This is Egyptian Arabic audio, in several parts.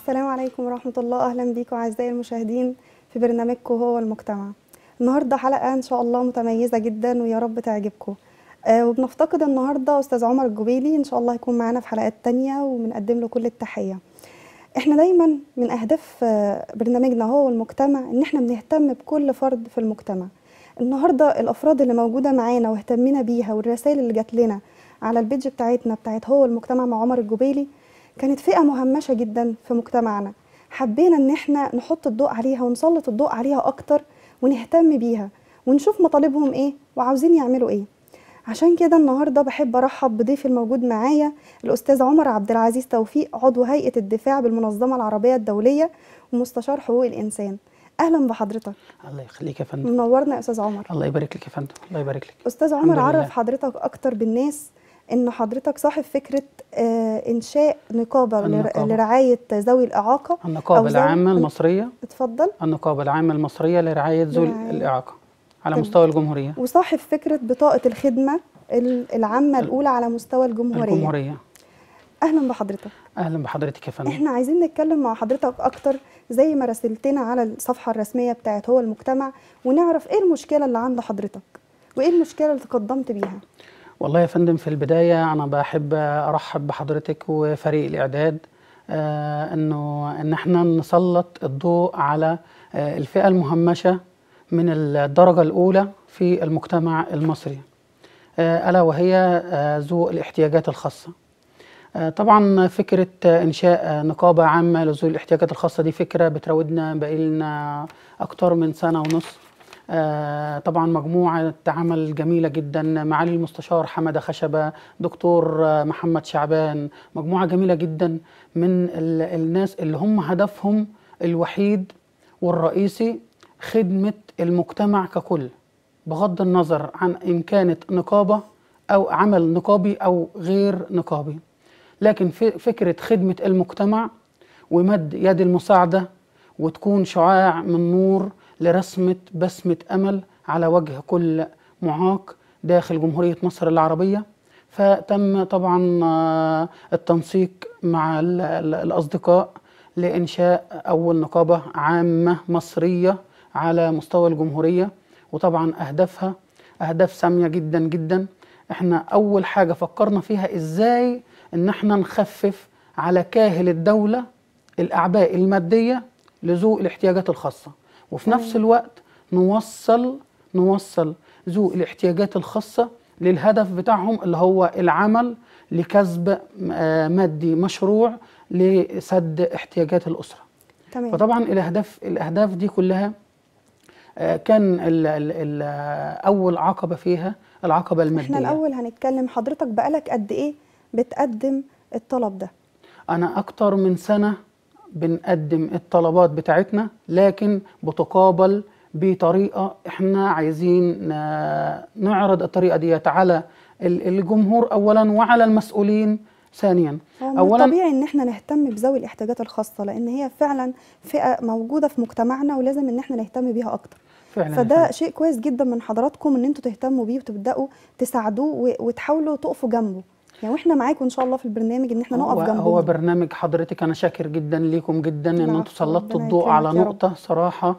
السلام عليكم ورحمة الله أهلا بيكم أعزائي المشاهدين في برنامجكم هو المجتمع النهاردة حلقة إن شاء الله متميزة جدا ويا رب تعجبكم آه وبنفتقد النهاردة أستاذ عمر الجبيلي إن شاء الله يكون معانا في حلقات تانية وبنقدم له كل التحية احنا دايما من أهداف آه برنامجنا هو المجتمع إن احنا بنهتم بكل فرد في المجتمع النهاردة الأفراد اللي موجودة معانا واهتمينا بيها والرسائل اللي جات لنا على البيج بتاعتنا بتاعت هو المجتمع مع عمر الجبيلي كانت فئة مهمشة جدا في مجتمعنا حبينا ان احنا نحط الضوء عليها ونسلط الضوء عليها اكتر ونهتم بيها ونشوف مطالبهم ايه وعاوزين يعملوا ايه عشان كده النهارده بحب ارحب بضيفي الموجود معايا الاستاذ عمر عبد العزيز توفيق عضو هيئه الدفاع بالمنظمه العربيه الدوليه ومستشار حقوق الانسان اهلا بحضرتك الله يخليك يا فندم منورنا يا استاذ عمر الله يبارك لك يا فندم الله يبارك لك استاذ عمر الحمد لله. عرف حضرتك اكتر بالناس ان حضرتك صاحب فكره آه انشاء نقابه لر- النقابة. لرعايه ذوي الاعاقه النقابة أو ذوي- العامة المصرية اتفضل النقابة العامة المصرية لرعاية ذوي لرعاية. الإعاقة على تمام. مستوى الجمهورية وصاحب فكره بطاقه الخدمه ال- العامه الاولى على مستوى الجمهوريه الجمهورية اهلا بحضرتك أهلا بحضرتك يا فندم احنا عايزين نتكلم مع حضرتك اكتر زي ما راسلتنا على الصفحه الرسميه بتاعت هو المجتمع ونعرف ايه المشكله اللي عند حضرتك وايه المشكله اللي تقدمت بيها والله يا فندم في البداية أنا بحب أرحب بحضرتك وفريق الإعداد آه إنه إن إحنا نسلط الضوء على آه الفئة المهمشة من الدرجة الأولى في المجتمع المصري آه ألا وهي آه ذو الاحتياجات الخاصة آه، طبعا فكرة آه، إنشاء آه، نقابة عامة لذوي الاحتياجات الخاصة دي فكرة بتراودنا بقالنا أكتر من سنة ونص آه، طبعا مجموعة عمل جميلة جدا معالي المستشار حمدة خشبة دكتور آه، محمد شعبان مجموعة جميلة جدا من ال- الناس اللي هم هدفهم الوحيد والرئيسي خدمة المجتمع ككل بغض النظر عن إن كانت نقابة أو عمل نقابي أو غير نقابي لكن في فكرة خدمة المجتمع ومد يد المساعدة وتكون شعاع من نور لرسمة بسمة أمل على وجه كل معاق داخل جمهورية مصر العربية فتم طبعا آه، التنسيق مع ال- ال- الأصدقاء لإنشاء أول نقابة عامة مصرية على مستوى الجمهورية وطبعا أهدافها أهداف سامية جدا جدا احنا أول حاجة فكرنا فيها إزاي إن احنا نخفف على كاهل الدولة الأعباء المادية لذوي الاحتياجات الخاصة وفي نفس الوقت نوصل نوصل ذوي الاحتياجات الخاصة للهدف بتاعهم اللي هو العمل لكسب آه، مادي مشروع لسد احتياجات الأسرة تمام فطبعا الأهداف الأهداف دي كلها آه، كان ال ال ال أول عقبة فيها العقبة المادية احنا الاول هنتكلم حضرتك بقالك قد ايه بتقدم الطلب ده أنا أكتر من سنة بنقدم الطلبات بتاعتنا لكن بتقابل بطريقة إحنا عايزين آه، نعرض الطريقة ديت على ال- الجمهور أولا وعلى المسؤولين ثانيا هو من أولا الطبيعي ان احنا نهتم بذوي الاحتياجات الخاصه لان هي فعلا فئه موجوده في مجتمعنا ولازم ان احنا نهتم بيها اكتر فعلا فده شيء كويس جدا من حضراتكم ان انتوا تهتموا بيه وتبداوا تساعدوه و- وتحاولوا تقفوا جنبه يعني واحنا معاكم ان شاء الله في البرنامج ان احنا نقف هو, جنبه هو برنامج حضرتك أنا شاكر جدا ليكم جدا إن العفو، أنتوا سلطتوا ربنا الضوء على يكرمك يا رب. نقطة صراحة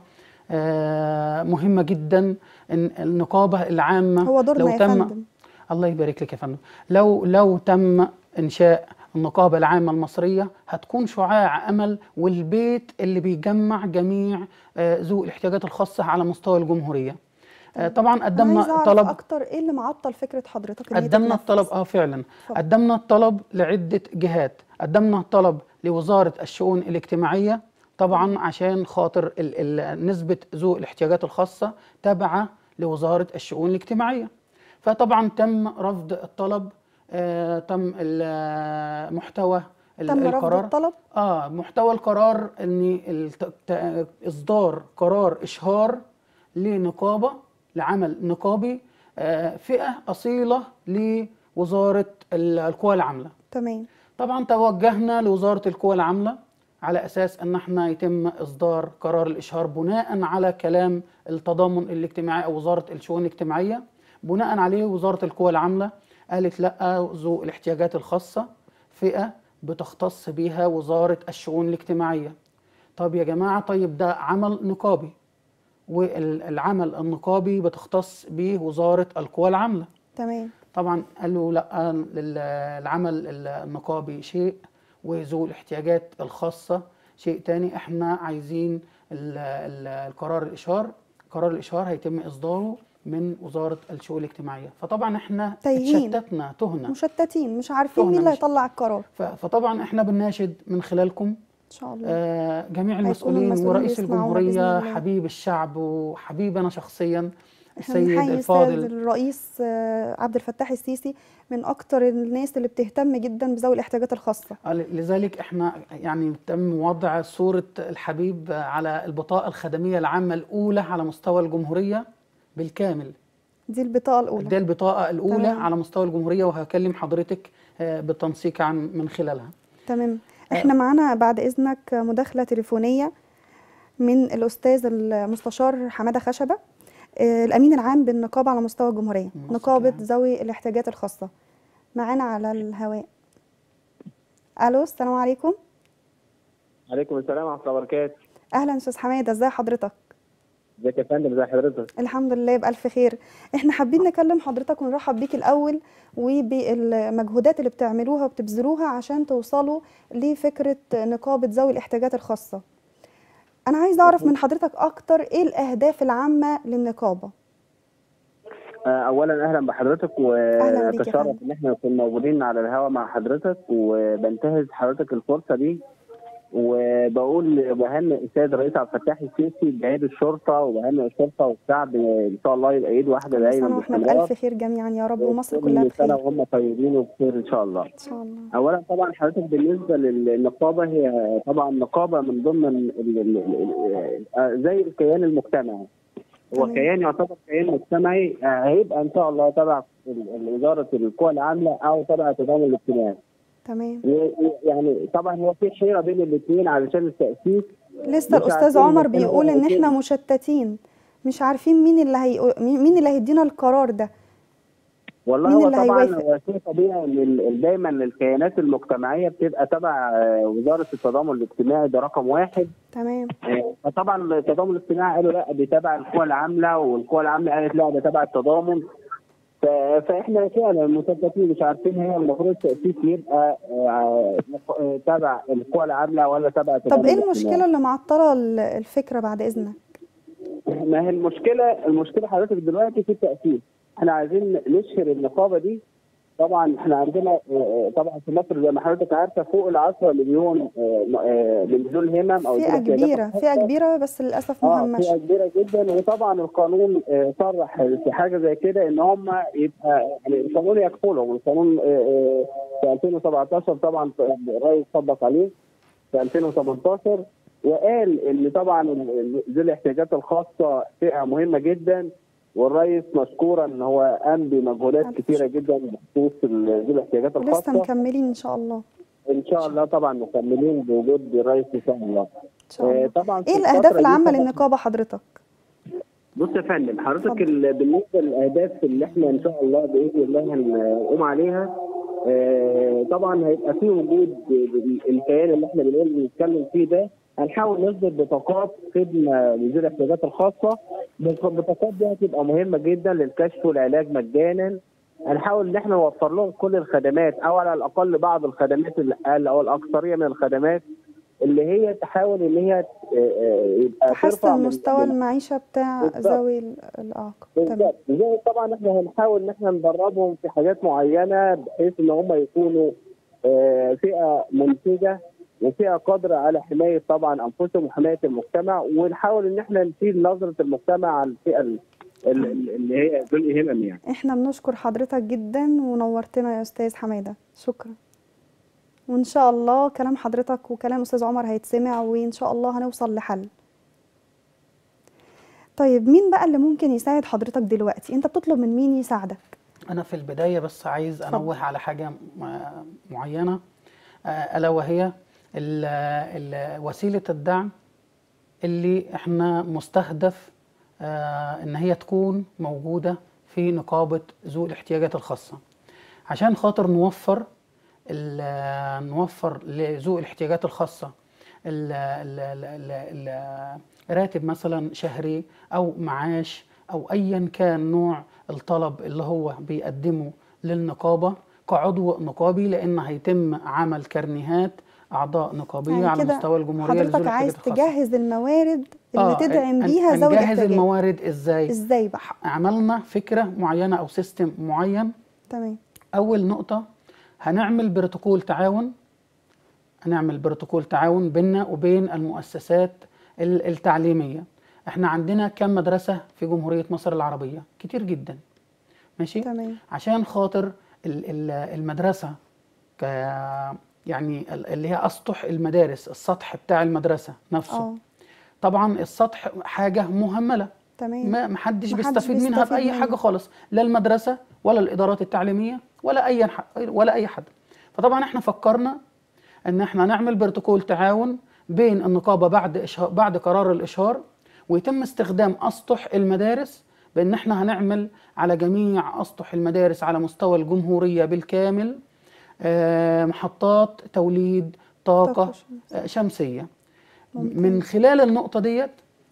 آه، مهمة جدا إن النقابة العامة هو دورنا لو يا تم فندم الله يبارك لك يا فندم لو لو تم انشاء النقابه العامه المصريه هتكون شعاع امل والبيت اللي بيجمع جميع آه، ذوي الاحتياجات الخاصه على مستوى الجمهوريه آه، طبعا انا عايزه قدمنا اعرف طلب اكتر ايه اللي معطل فكره حضرتك إن هي قدمنا تتنفذ؟ الطلب اه فعلا اتفضل. قدمنا الطلب لعده جهات قدمنا الطلب لوزاره الشؤون الاجتماعيه طبعا عشان خاطر ال ال نسبه ذوي الاحتياجات الخاصه تابعه لوزاره الشؤون الاجتماعيه فطبعا تم رفض الطلب آه تم ال- آه، محتوى ال- تم رفض القرار الطلب اه محتوى القرار ان الت- ت- اصدار قرار اشهار لنقابه لعمل نقابي آه، فئه اصيله لوزاره ال- القوى العامله تمام طبعا توجهنا لوزاره القوى العامله على اساس ان احنا يتم اصدار قرار الاشهار بناء على كلام التضامن الاجتماعي او وزاره الشؤون الاجتماعيه بناء عليه وزاره القوى العامله قالت لا ذو الاحتياجات الخاصه فئه بتختص بيها وزارة الشؤون الاجتماعية طب يا جماعة طيب ده عمل نقابي والعمل النقابي بتختص به وزارة القوى العاملة تمام طبعا قالوا لا ال- العمل النقابي شيء وذو الاحتياجات الخاصة شيء تاني احنا عايزين ال- ال- القرار الإشهار قرار الإشهار هيتم إصداره من وزارة الشؤون الاجتماعية فطبعا احنا تايهين. اتشتتنا تهنا مشتتين مش عارفين مين تهنا اللي مش- هيطلع القرار ف- فطبعا احنا بنناشد من خلالكم ان شاء الله آه، جميع هيكونوا المسؤولين المسؤولين ورئيس بيسمعونا بإذن الجمهورية الله. حبيب الشعب وحبيبنا شخصيا احنا السيد بنحيي الفاضل السيد الرئيس آه، عبد الفتاح السيسي من اكتر الناس اللي بتهتم جدا بذوي الاحتياجات الخاصه آه، لذلك احنا يعني تم وضع صورة الحبيب على البطاقة الخدمية العامة الأولى على مستوى الجمهورية بالكامل دي البطاقه الاولى دي البطاقة الأولى تمام. على مستوى الجمهورية وهكلم حضرتك آه، بالتنسيق عن من خلالها تمام احنا معانا بعد اذنك مداخله تليفونيه من الاستاذ المستشار حماده خشبه آه، الامين العام بالنقابه على مستوى الجمهوريه مصر نقابه العام. ذوي الاحتياجات الخاصه معانا على الهواء الو السلام عليكم عليكم السلام ورحمة الله وبركاته. اهلا استاذ حماده ازي حضرتك ازيك يا فندم ازي حضرتك؟ الحمد لله بألف خير احنا حابين نكلم حضرتك ونرحب بيك الأول وبالمجهودات اللي بتعملوها وبتبذلوها عشان توصلوا لفكرة نقابة ذوي الاحتياجات الخاصة أنا عايز أعرف من حضرتك أكتر إيه الأهداف العامة للنقابة آه، أولا أهلا بحضرتك أهلا بيك يا وأتشرف فندم. إن احنا نكون موجودين على الهواء مع حضرتك وبنتهز حضرتك الفرصة دي وبقول بهنئ السيد الرئيس عبد الفتاح السيسي بعيد الشرطة وبهنئ الشرطة والشعب إن شاء الله يبقى إيد واحدة كل دايما سنة وإحنا باستمرار. بألف خير جميعا يا رب ومصر كلها كل سنة بخير وهم طيبين وبخير إن شاء الله. إن شاء الله اولا طبعا حضرتك بالنسبه للنقابه هي طبعا نقابه من ضمن ال- ال- ال- ال- زي الكيان المجتمعي هو تمام. كيان يعتبر كيان مجتمعي آه، هيبقى ان شاء الله تبع ال- ال- وزاره القوى العامله او تبع التضامن الاجتماعي تمام و- و- يعني طبعا هو في حيره بين الاثنين علشان التاسيس لسه مش الأستاذ عارفين عمر المكان بيقول هو إن إحنا فين. مشتتين مش عارفين مين اللي هي... مين اللي هيدينا القرار ده والله مين هو اللي طبعا هيوافق؟ هو شيء طبيعي ان ال- دايما الكيانات المجتمعيه بتبقى تبع آه، وزاره التضامن الاجتماعي ده رقم واحد تمام فطبعا التضامن الاجتماعي قالوا لا دي تبع القوى العامله والقوى العامله قالت لا ده تبع التضامن ف- فاحنا فعلا مشتتين مش عارفين هي المفروض التاسيس يبقى آه، آه، تبع القوى العامله ولا تبع التضامن طب إيه الاجتماعي. المشكلة اللي معطلة ال- الفكرة بعد إذنك ما هي المشكله المشكله حضرتك دلوقتي في التاسيس احنا عايزين نشهر النقابه دي طبعا احنا عندنا آه، آه، طبعا في مصر زي ما حضرتك عارفه فوق ال 10 مليون آه، آه، من ذوي الهمم او ذوي فئة الاحتياجات كبيرة الخاصة. فئة كبيرة بس للأسف اه فئه مهمشة كبيره جدا وطبعا القانون آه، صرح في حاجه زي كده ان هم يبقى يعني القانون يكفلهم القانون آه، آه، في 2017 طبعا الرئيس طبق عليه في 2018 وقال ان طبعا ال- ال- ذوي الاحتياجات الخاصه فئه مهمه جدا والرئيس مشكورا ان هو قام بمجهودات ألف كثيره جدا بخصوص ال- ذوي الاحتياجات ولسه الخاصه مكملين إن شاء الله ان شاء الله طبعا مكملين بوجود الرئيس ان شاء الله إن شاء آه، الله طبعا في إيه الفترة الأهداف دي العامة طبعاً- للنقابة حضرتك؟ بص يا فندم حضرتك اتفضل. ال- بالنسبه للاهداف اللي احنا ان شاء الله باذن الله هنقوم عليها آه، طبعا هيبقى في وجود الكيان اللي احنا بنقول بنتكلم فيه ده هنحاول نصدر بطاقات خدمه لذوي الاحتياجات الخاصه البطاقات دي هتبقى مهمه جدا للكشف والعلاج مجانا هنحاول ان احنا نوفر لهم كل الخدمات او على الاقل بعض الخدمات الاقل او الاكثريه من الخدمات اللي هي تحاول ان هي آه، آه، يبقى ترفع تحسن من- مستوى من المعيشة بتاع بالظبط. ذوي ال- الإعاقة تمام بالظبط زي طبعا احنا هنحاول ان احنا ندربهم في حاجات معينه بحيث ان هم يكونوا آه، فئه منتجه وفئه قادره على حمايه طبعا انفسهم وحمايه المجتمع ونحاول ان احنا نشيل نظره المجتمع عن الفئه ال- ال- ال- اللي هي ذو الهمم يعني. احنا بنشكر حضرتك جدا ونورتنا يا استاذ حماده شكرا وان شاء الله كلام حضرتك وكلام استاذ عمر هيتسمع وان شاء الله هنوصل لحل طيب مين بقى اللي ممكن يساعد حضرتك دلوقتي انت بتطلب من مين يساعدك أنا في البداية بس عايز اتفضل. أنوه على حاجة م- معينة آه، ألا وهي ال- ال- وسيلة الدعم اللي احنا مستهدف آه، إن هي تكون موجودة في نقابة ذوي الاحتياجات الخاصة عشان خاطر نوفر ال- نوفر لذوي الاحتياجات الخاصه ال- ال- ال- ال- ال- راتب مثلا شهري او معاش او ايا كان نوع الطلب اللي هو بيقدمه للنقابه كعضو نقابي لان هيتم عمل كرنيهات اعضاء نقابيه يعني على كده مستوى الجمهوريه لذوي حضرتك عايز الاحتياجات الخاصة. تجهز الموارد اللي آه، تدعم هن- بيها ذوي هنجهز الاحتياجات الموارد ازاي ازاي بقى عملنا فكره معينه او سيستم معين تمام اول نقطه هنعمل بروتوكول تعاون هنعمل بروتوكول تعاون بيننا وبين المؤسسات ال- التعليميه احنا عندنا كم مدرسه في جمهوريه مصر العربيه كتير جدا ماشي تمام عشان خاطر ال- ال- المدرسه ك يعني ال- اللي هي اسطح المدارس السطح بتاع المدرسه نفسه اه طبعا السطح حاجه مهمله تمام ما محدش محدش بيستفيد منها بيستفيد باي منها. حاجه خالص لا المدرسه ولا الادارات التعليميه ولا اي ح- ولا اي حد فطبعا احنا فكرنا ان احنا نعمل بروتوكول تعاون بين النقابه بعد إشهار بعد قرار الاشهار ويتم استخدام اسطح المدارس بان احنا هنعمل على جميع اسطح المدارس على مستوى الجمهوريه بالكامل آه، محطات توليد طاقة طاقه شمسية. آه، شمسيه ممتاز. من خلال النقطه ديت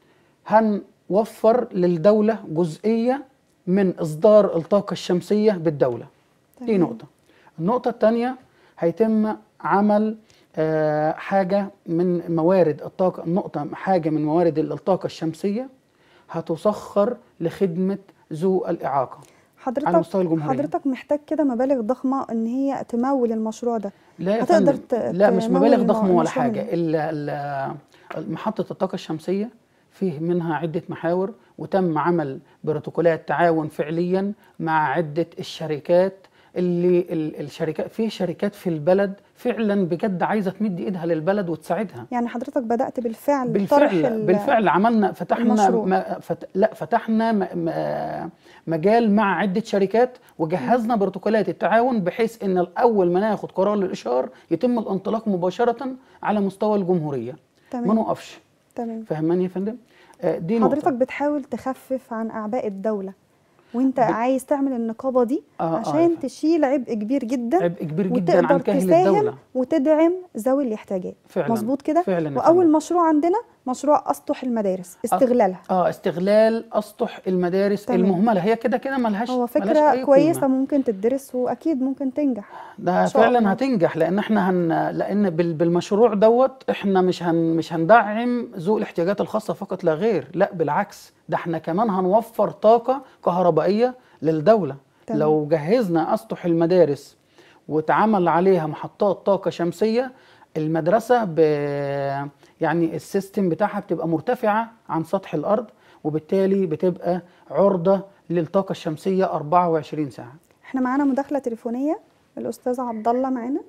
هنوفر للدولة جزئية من إصدار الطاقة الشمسية بالدولة دي تمام. نقطة النقطة الثانية هيتم عمل آه، حاجة من موارد الطاقة نقطة حاجة من موارد الطاقة الشمسية هتسخر لخدمة ذو الإعاقة حضرتك مستوى الجمهورية. حضرتك محتاج كده مبالغ ضخمه ان هي تمول المشروع ده لا يا هتقدر فندم ت- لا مش تمول مبالغ الم- ضخمة ولا المشروع حاجة منين؟ ال- ال- محطة الطاقة الشمسية فيه منها عدة محاور وتم عمل بروتوكولات تعاون فعليا مع عدة الشركات اللي ال- الشركات في شركات في البلد فعلا بجد عايزة تمد ايدها للبلد وتساعدها يعني حضرتك بدأت بالفعل طرح بالفعل ال- بالفعل عملنا فتحنا المشروع. ما فت لا فتحنا م م مجال مع عده شركات وجهزنا بروتوكولات التعاون بحيث ان اول ما ناخد قرار للاشهار يتم الانطلاق مباشره على مستوى الجمهوريه ما تمام نقفش تمام فهماني يا فندم آه، دي حضرتك نقطه بتحاول تخفف عن اعباء الدوله وانت عايز تعمل النقابه دي آه، آه، يا عشان فندم. تشيل عبء كبير جدا عبء كبير جدا عن وتقدر كاهل تساهم الدوله وتدعم ذوي الاحتياجات فعلا مظبوط كده فعلا يا واول فندم. مشروع عندنا مشروع اسطح المدارس استغلالها اه استغلال اسطح المدارس تمام. المهمله هي كده كده ملهاش هو ملهاش فكره أي كويسه قيمة. ممكن تدرس واكيد ممكن تنجح ده إن شاء الله. فعلا هتنجح لان احنا هن لان بال- بالمشروع دوت احنا مش هن مش هندعم ذوي الاحتياجات الخاصه فقط لا غير لا بالعكس ده احنا كمان هنوفر طاقه كهربائيه للدوله تمام. لو جهزنا اسطح المدارس واتعمل عليها محطات طاقه شمسيه المدرسه ب يعني السيستم بتاعها بتبقى مرتفعه عن سطح الارض وبالتالي بتبقى عرضه للطاقه الشمسيه 24 ساعه احنا معانا مداخله تليفونيه الاستاذ عبد الله معانا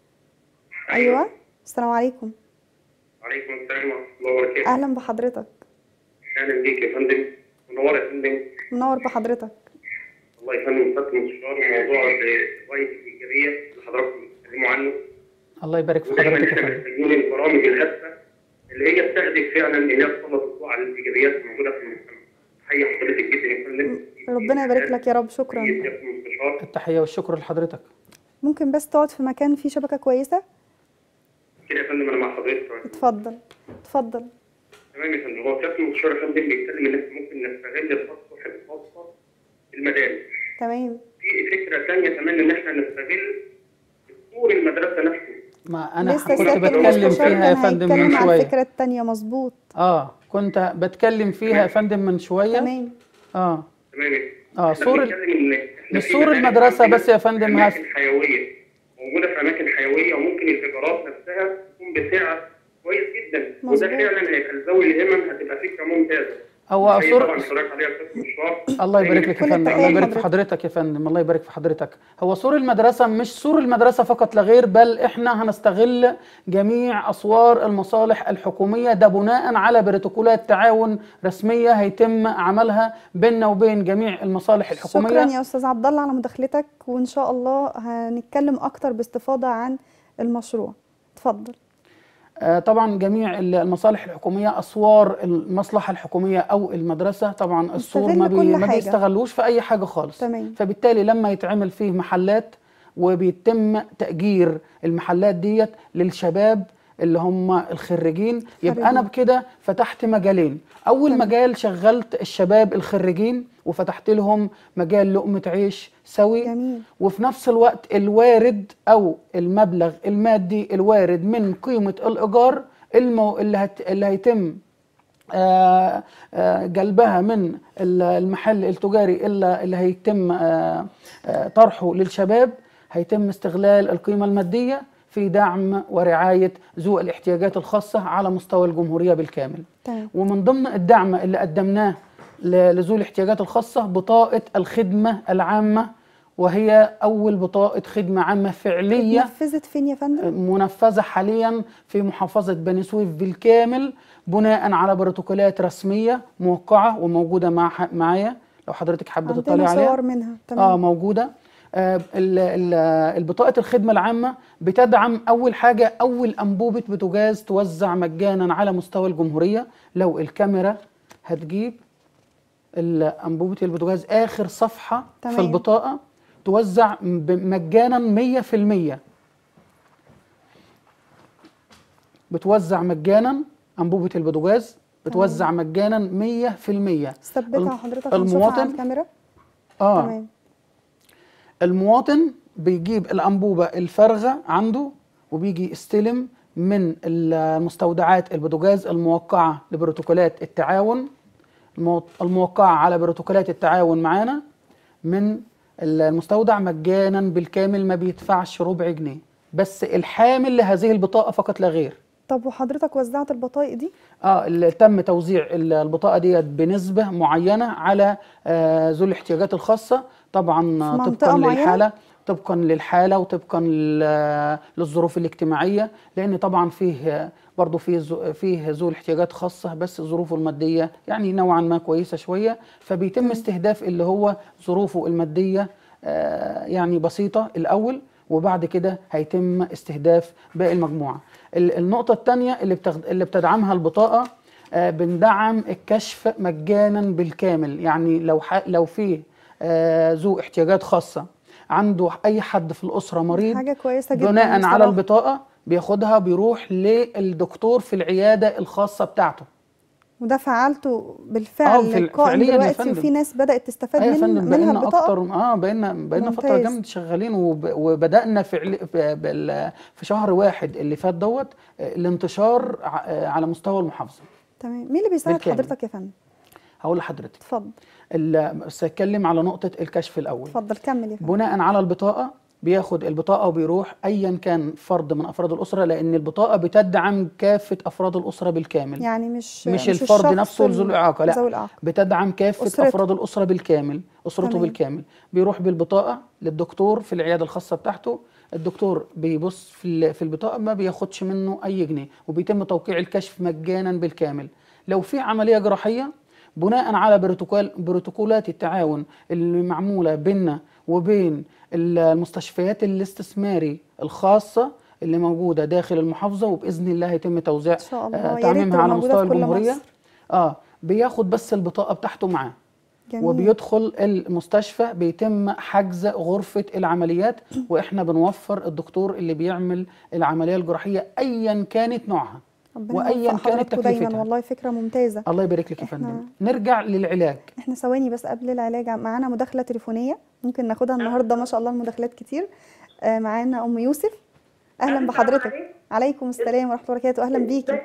ايوه السلام عليكم وعليكم السلام ورحمة الله وبركاته. اهلا بحضرتك أهلا بيك يا فندم. منور يا فندم. منور بحضرتك الله يا فندم فات مستشار موضوع الرواية الإيجابية اللي حضراتكم بتتكلموا عنه. الله يبارك في ودايما حضرتك يا احنا فندم محتاجين البرامج الهادفة اللي هي بتهدف فعلا إن هي تسلط الضوء على الإيجابيات الموجودة في المجتمع. تحية حضرتك جدا يا فندم. ربنا يبارك لك يا رب شكرا يا فندم مستشار. التحية والشكر لحضرتك ممكن بس تقعد في مكان فيه شبكه كويسه كده يا فندم أنا مع حضرتك. اتفضل اتفضل تمام يا فندم. هو كابتن المستشار يا فندم بيتكلم إن احنا ممكن نستغل الأسطح الخاصة بالمدارس. تمام في فكرة ثانية كمان إن احنا نستغل سور المدرسة نفسه. ما أنا لسه كنت ساكن بتكلم المستشار فيها يا كان فندم من هيتكلم على شوية الفكره التانيه مظبوط اه كنت بتكلم فيها يا فندم من شوية تمام اه تمام آه، إحنا سور ال- بنتكلم إن إحنا مش في سور مدارس المدرسة عندنا بس يا فندم، في هس- أماكن حيوية موجودة في أماكن حيوية وممكن الإيجارات نفسها تكون بسعر كويس جدا مظبوط. وده فعلا هيبقى لذوي الهمم هتبقى فكرة ممتازة. هو تحية سور طبعا حضرتك عليها يا أستاذ مشوار. الله يبارك لك يا كل فندم التحية الله يبارك في لحضرتك. حضرتك يا فندم الله يبارك في حضرتك هو سور المدرسة مش سور المدرسة فقط لا غير بل احنا هنستغل جميع أسوار المصالح الحكومية ده بناء على بروتوكولات تعاون رسمية هيتم عملها بيننا وبين جميع المصالح الحكومية شكرا يا استاذ عبد الله على مداخلتك وان شاء الله هنتكلم اكتر باستفاضه عن المشروع اتفضل آه، طبعا جميع ال- المصالح الحكوميه اسوار المصلحه الحكوميه او المدرسه طبعا السور ما, نستغل بي كل ما حاجة. بيستغلوش في اي حاجه خالص تمام. فبالتالي لما يتعمل فيه محلات وبيتم تأجير المحلات ديت للشباب اللي هم الخريجين يبقى انا خريجين. بكده فتحت مجالين اول تمام. مجال شغلت الشباب الخريجين وفتحت لهم مجال لقمة عيش سوي جميل وفي نفس الوقت الوارد او المبلغ المادي الوارد من قيمة الايجار المو... اللي, هت... اللي هيتم آه، آه، جلبها من ال- المحل التجاري اللي اللي هيتم آه، آه، طرحه للشباب هيتم استغلال القيمة المادية في دعم ورعاية ذوي الاحتياجات الخاصة على مستوى الجمهورية بالكامل تمام ومن ضمن الدعم اللي قدمناه ل- لذوي الاحتياجات الخاصة بطاقة الخدمة العامة وهي أول بطاقة خدمة عامة فعلية نفذت فين يا فندم منفذة حاليا في محافظة بني سويف بالكامل بناء على بروتوكولات رسمية موقعة وموجودة مع معايا لو حضرتك حابة تطلعي عندنا عليها صور منها اه تمام موجودة آه ال- ال- البطاقة الخدمة العامة بتدعم أول حاجة أول أنبوبة بوتاجاز توزع مجانا على مستوى الجمهورية لو الكاميرا هتجيب ال- أنبوبة البوتاجاز آخر صفحة تمام. في البطاقة توزع ب- مجانا 100% بتوزع مجانا أنبوبة البوتاجاز بتوزع مجانا 100% ثبتها الم- حضرتك هنشوفها على المواطن- الكاميرا اه تمام المواطن بيجيب الأنبوبة الفارغة عنده وبيجي يستلم من المستودعات البوتاجاز الموقعة لبروتوكولات التعاون المو- الموقعة على بروتوكولات التعاون معانا من المستودع مجانا بالكامل ما بيدفعش ربع جنيه بس الحامل لهذه البطاقة فقط لا غير طب وحضرتك وزعت البطايق دي اه اللي تم توزيع ال- البطاقه ديت بنسبه معينه على آه، ذوي الاحتياجات الخاصه طبعا آه، منطقة طبقا معينة؟ للحاله طبقا للحاله وطبقا لل- للظروف الاجتماعيه لان طبعا فيه برضه فيه ذو- فيه ذوي الاحتياجات خاصه بس ظروفه الماديه يعني نوعا ما كويسه شويه فبيتم استهداف اللي هو ظروفه الماديه آه، يعني بسيطه الاول وبعد كده هيتم استهداف باقي المجموعه ال- النقطه الثانيه اللي بتغد... اللي بتدعمها البطاقه آه، بندعم الكشف مجانا بالكامل يعني لو ح... لو في آه، ذو احتياجات خاصه عنده اي حد في الاسره مريض حاجه كويسه جدا بناء على بصراحة. البطاقه بياخدها بيروح للدكتور في العياده الخاصه بتاعته وده فعلته بالفعل آه، فعل- قائم فعلياً يا دلوقتي فندم. وفي ناس بدأت تستفاد ايوه يا من فندم منها بقينا البطاقة اكتر اه بقينا بقينا فتره ممتاز. جامد شغالين وب... وبدانا فعل... في... بال... في شهر واحد اللي فات دوت آه، الانتشار ع- آه، على مستوى المحافظه تمام مين اللي بيساعد بالكامل. حضرتك يا فندم هقول لحضرتك اتفضل ال- بس هتكلم على نقطه الكشف الاول اتفضل كمل يا فندم بناء على البطاقه بياخد البطاقه وبيروح ايا كان فرد من افراد الاسره لان البطاقه بتدعم كافه افراد الاسره بالكامل يعني مش مش الفرد الشخص نفسه ذو ال- الاعاقه لا ذوي الإعاقة بتدعم كافه أسرته. افراد الاسره بالكامل اسرته تمام. بالكامل بيروح بالبطاقه للدكتور في العياده الخاصه بتاعته الدكتور بيبص في ال- في البطاقه ما بياخدش منه اي جنيه وبيتم توقيع الكشف مجانا بالكامل لو في عمليه جراحيه بناء على بروتوكول بروتوكولات التعاون اللي معموله بيننا وبين ال- المستشفيات الاستثماري الخاصه اللي موجوده داخل المحافظه وباذن الله هيتم توزيع إن شاء الله. آه، يا ريت تعميمها تبقى على موجودة مستوى في كل الجمهوريه مصر. اه بياخد بس البطاقه بتاعته معاه جميل وبيدخل المستشفى بيتم حجز غرفة العمليات وإحنا بنوفر الدكتور اللي بيعمل العملية الجراحية أيا كانت نوعها ربنا وأيا يوفق كانت حضراتكم دايما تكلفتها والله فكرة ممتازة الله يبارك لك يا إحنا- فندم نرجع للعلاج احنا ثواني بس قبل العلاج معانا مداخلة تليفونية ممكن ناخدها النهاردة ما شاء الله المداخلات كتير آه، معانا أم يوسف أهلا السلام بحضرتك عليكم. عليكم السلام ورحمة الله وبركاته أهلا بيكي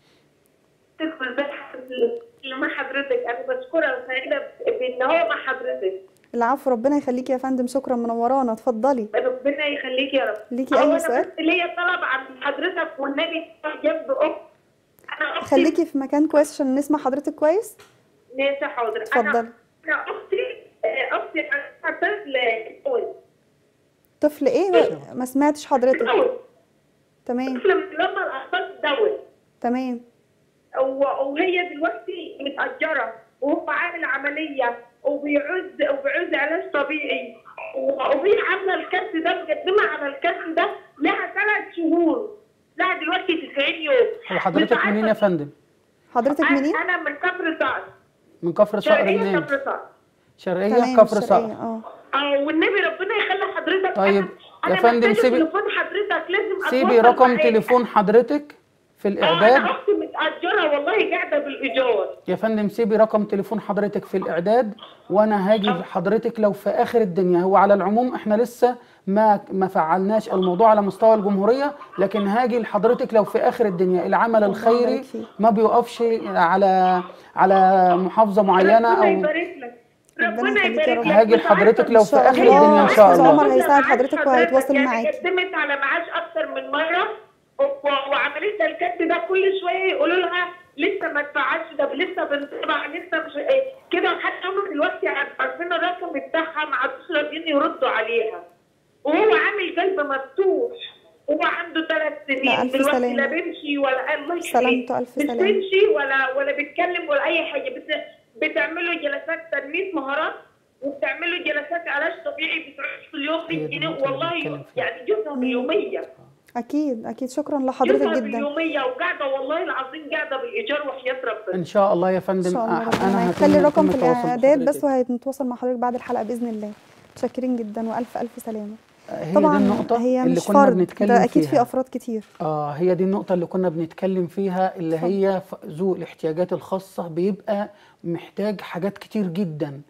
تدخل بس اللي مع حضرتك انا بشكرها وسعيده بان هو مع حضرتك العفو ربنا يخليكي يا فندم شكرا منورانا اتفضلي ربنا يخليك يا رب ليكي هو أي انا سؤال؟ بس ليا طلب عن حضرتك والنبي جنب اخت انا اختي خليكي في مكان كويس عشان نسمع حضرتك كويس ناسا حاضر اتفضل. انا انا اختي آه، اختي عندها طفل اول طفل ايه ما سمعتش حضرتك اول تمام طفل من لما الاطفال تدول تمام و- وهي دلوقتي متأجرة وهو عامل عملية وبيعوز وبيعوز علاج طبيعي وهي عاملة الكارت ده مقدمة على الكارت ده لها ثلاث شهور لها دلوقتي 90 يوم هو حضرتك مش منين يا عارفة- فندم حضرتك أنا- منين أنا من كفر صقر من كفر صقر شرقية منين كفر صقر شرقية تمام كفر الشرقية، صقر اه اه والنبي ربنا يخلي حضرتك طيب أنا- أنا فندم محتاجة سيبي- تليفون حضرتك لازم سيبي أتواصل رقم معاك. تليفون حضرتك في اه الاعداد انا اختي متاجره والله قاعده بالايجار يا فندم سيبي رقم تليفون حضرتك في الاعداد وانا هاجي لحضرتك لو في اخر الدنيا هو على العموم احنا لسه ما ما فعلناش الموضوع على مستوى الجمهوريه لكن هاجي لحضرتك لو في اخر الدنيا العمل الخيري يبارك فيك. ما بيقفش على على محافظه معينه ربنا او يبارك لك ربنا ربنا يخليك يا يبارك رب. لك هاجي مش لحضرتك عارفة لو إن في شاء اخر الله. الدنيا ان شاء أستاذ الله عمر هيساعد معاش حضرتك وهيتواصل يعني معاك. قدمت على معاش اكتر من مره و- وعملت لها الكتب ده كل شويه يقولوا لها لسه ما اتفعلش ده لسه بنطبع لسه مش إيه. كده حتى هم دلوقتي عارفين الرقم بتاعها ما عادوش راضيين يردوا عليها وهو عامل قلب مفتوح هو عنده ثلاث لا، سنين ألف دلوقتي سلامة. لا بيمشي ولا الله يخليك سلامته، ألف مش سلامة. بيمشي ولا ولا بيتكلم ولا اي حاجه بت... بتعملوا جلسات تنميه مهارات وبتعملوا جلسات علاج طبيعي بتروح في اليوم هي 100 دي جنيه النقطة اللي والله بنتكلم فيها. يعني جوزها باليوميه اكيد اكيد شكرا لحضرتك جوزها جدا باليوميه وقاعده والله العظيم قاعده بالايجار وحياه ربنا ان شاء الله يا ان فندم شاء الله أ- ربنا انا هيخلي هكون الرقم في متواصل الاعداد بس بحضرتك. وهنتواصل مع حضرتك بعد الحلقه باذن الله متشكرين جدا والف الف سلامه هي طبعا دي النقطة هي اللي مش كنا فرد بنتكلم ده اكيد فيها في افراد كتير اه هي دي النقطة اللي كنا بنتكلم فيها اللي هي ف- ذو الاحتياجات الخاصة بيبقى محتاج حاجات كتير جدا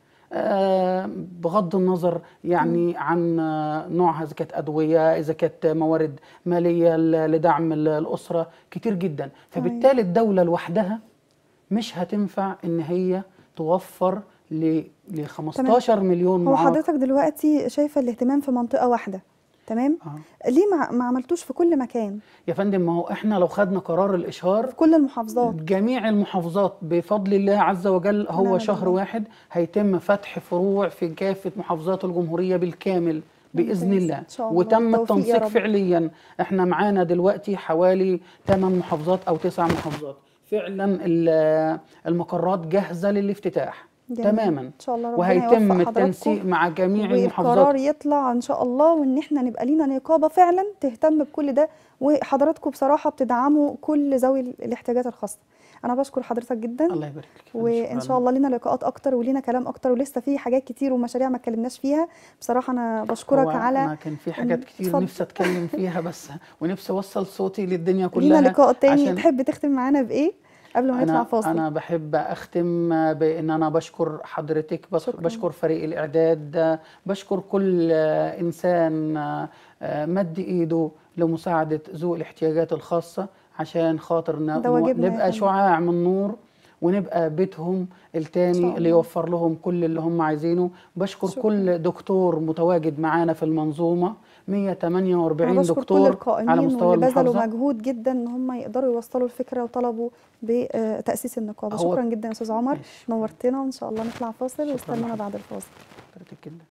آه بغض النظر يعني عن آه، نوعها اذا كانت ادويه اذا كانت موارد ماليه ل- لدعم ال- الاسره كتير جدا فبالتالي الدوله لوحدها مش هتنفع ان هي توفر ل ل 15 مليون هو معاق حضرتك دلوقتي شايفه الاهتمام في منطقه واحده تمام آه. ليه ما, ما عملتوش في كل مكان يا فندم ما هو احنا لو خدنا قرار الاشهار في كل المحافظات جميع المحافظات بفضل الله عز وجل هو نعم شهر بالله. واحد هيتم فتح فروع في كافة محافظات الجمهورية بالكل بإذن ممتاز. الله إن شاء الله. وتم بالتوفيق يا التنسيق رب. فعليا احنا معانا دلوقتي حوالي 8 محافظات أو 9 محافظات فعلا ال- المقرات جاهزة للافتتاح جميل. تماما ان شاء الله ربنا وهيتم يوفق التنسيق حضراتكم مع جميع والقرار المحافظات يطلع ان شاء الله وان احنا نبقى لينا نقابه فعلا تهتم بكل ده وحضراتكم بصراحه بتدعموا كل ذوي الاحتياجات الخاصه انا بشكر حضرتك جدا الله يبارك لك يا فندم. وان شكراً. شاء الله لينا لقاءات اكتر ولينا كلام اكتر ولسه في حاجات كتير ومشاريع ما اتكلمناش فيها بصراحه انا بشكرك هو على أنا كان في حاجات كتير اتفضل. نفسي اتكلم فيها بس ونفسي اوصل صوتي للدنيا كلها لينا لقاء تاني عشان تحب تختم معانا بايه قبل ما نطلع انا فاصل انا بحب اختم بان انا بشكر حضرتك بس شكراً. بشكر فريق الاعداد بشكر كل انسان مد ايده لمساعده ذوي الاحتياجات الخاصه عشان خاطر ن- ده واجبنا يا نبقى فندم. شعاع من نور ونبقى بيتهم إن شاء التاني اللي الله. يوفر لهم كل اللي هم عايزينه بشكر شكراً. كل دكتور متواجد معانا في المنظومه 148 انا بشكر كل دكتور على القائمين مستوى واللي بذلوا المحافظه مجهود جدا ان هم يقدروا يوصلوا الفكره وطلبوا بتاسيس النقابه هو- شكرا جدا يا استاذ عمر ماشي. نورتنا وان شاء الله نطلع فاصل شكراً واستنونا لحضرتك. بعد الفاصل حضرتك كده